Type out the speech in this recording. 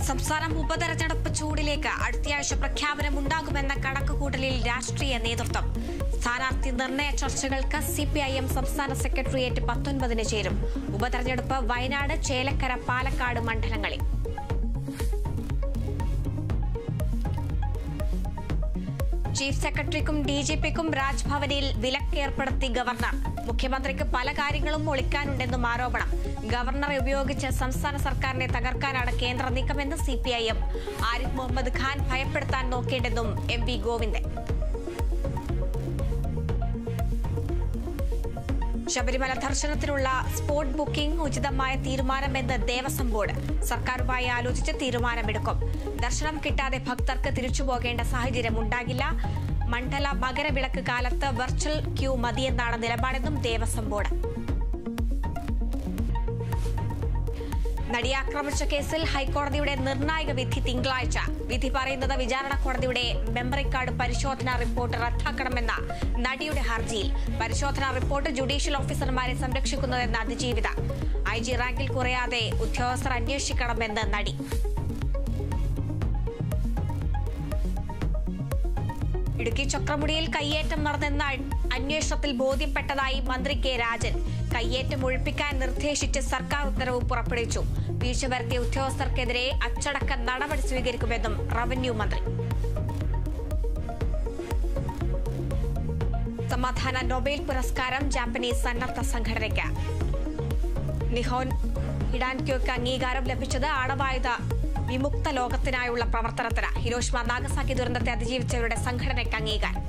സംസ്ഥാനം ഉപതെരഞ്ഞെടുപ്പ് ചൂടിലേക്ക് അടുത്തയാഴ്ച പ്രഖ്യാപനമുണ്ടാകുമെന്ന കണക്കുകൂട്ടലിൽ രാഷ്ട്രീയ നേതൃത്വം സ്ഥാനാർത്ഥി നിർണയ ചർച്ചകൾക്ക് സിപിഐഎം സംസ്ഥാന സെക്രട്ടേറിയറ്റ് പത്തൊൻപതിന് ചേരും ഉപതെരഞ്ഞെടുപ്പ് വയനാട് ചേലക്കര പാലക്കാട് മണ്ഡലങ്ങളിൽ ചീഫ് സെക്രട്ടറിക്കും ഡി ജി പിക്കും രാജ്ഭവനിൽ വിലക്കേർപ്പെടുത്തി ഗവർണർ മുഖ്യമന്ത്രിക്ക് പല കാര്യങ്ങളും ഒളിക്കാനുണ്ടെന്നും ആരോപണം ഗവർണറെ ഉപയോഗിച്ച് സംസ്ഥാന സർക്കാരിനെ തകർക്കാനാണ് കേന്ദ്ര നീക്കമെന്ന് സിപിഐഎം ആരിഫ് മുഹമ്മദ് ഖാൻ ഭയപ്പെടുത്താൻ നോക്കേണ്ടെന്നും എം വി ഗോവിന്ദൻ ശബരിമല ദർശനത്തിനുള്ള സ്പോട്ട് ബുക്കിംഗ് ഉചിതമായ തീരുമാനമെന്ന് ദേവസ്വം ബോർഡ് സർക്കാരുമായി ആലോചിച്ച് തീരുമാനമെടുക്കും ദർശനം കിട്ടാതെ ഭക്തർക്ക് തിരിച്ചു പോകേണ്ട സാഹചര്യം ഉണ്ടാകില്ല മണ്ഡല മകരവിളക്ക് കാലത്ത് വെർച്വൽ ക്യൂ മതിയെന്നാണ് നിലപാടെന്നും ദേവസ്വം ബോർഡ് നടിയെ ആക്രമിച്ച കേസിൽ ഹൈക്കോടതിയുടെ നിർണായക വിധി തിങ്കളാഴ്ച വിധി പറയുന്നത് വിചാരണ കോടതിയുടെ മെമ്മറി കാർഡ് പരിശോധനാ റിപ്പോർട്ട് റദ്ദാക്കണമെന്ന നടിയുടെ ഹർജിയിൽ പരിശോധനാ റിപ്പോർട്ട് ജുഡീഷ്യൽ ഓഫീസർമാരെ സംരക്ഷിക്കുന്നതെന്ന അതിജീവിത ഐ ജി റാങ്കിൽ കുറയാതെ ഉദ്യോഗസ്ഥർ അന്വേഷിക്കണമെന്ന് നടി ഇടുക്കി ചക്രമുടിയിൽ കയ്യേറ്റം നടന്നെന്ന അന്വേഷണത്തിൽ ബോധ്യപ്പെട്ടതായി മന്ത്രി കെ രാജൻ കയ്യേറ്റം ഒഴിപ്പിക്കാൻ നിർദ്ദേശിച്ച് സർക്കാർ ഉത്തരവ് പുറപ്പെടുവിച്ചു വീഴ്ച വരുത്തിയ ഉദ്യോഗസ്ഥർക്കെതിരെ അച്ചടക്ക നടപടി സ്വീകരിക്കുമെന്നും റവന്യൂ മന്ത്രി സമാധാന നൊബേൽ പുരസ്കാരം ജാപ്പനീസ് സന്നദ്ധ സംഘടനയ്ക്ക് നിഹോൻ ഹിഡാൻക്യോയ്ക്ക് അംഗീകാരം ലഭിച്ചത് ആണവായുധ വിമുക്ത ലോകത്തിനായുള്ള പ്രവർത്തനത്തിന് ഹിരോഷിമ നാഗസാക്കി ദുരന്തത്തെ അതിജീവിച്ചവരുടെ സംഘടനയ്ക്ക് അംഗീകാരം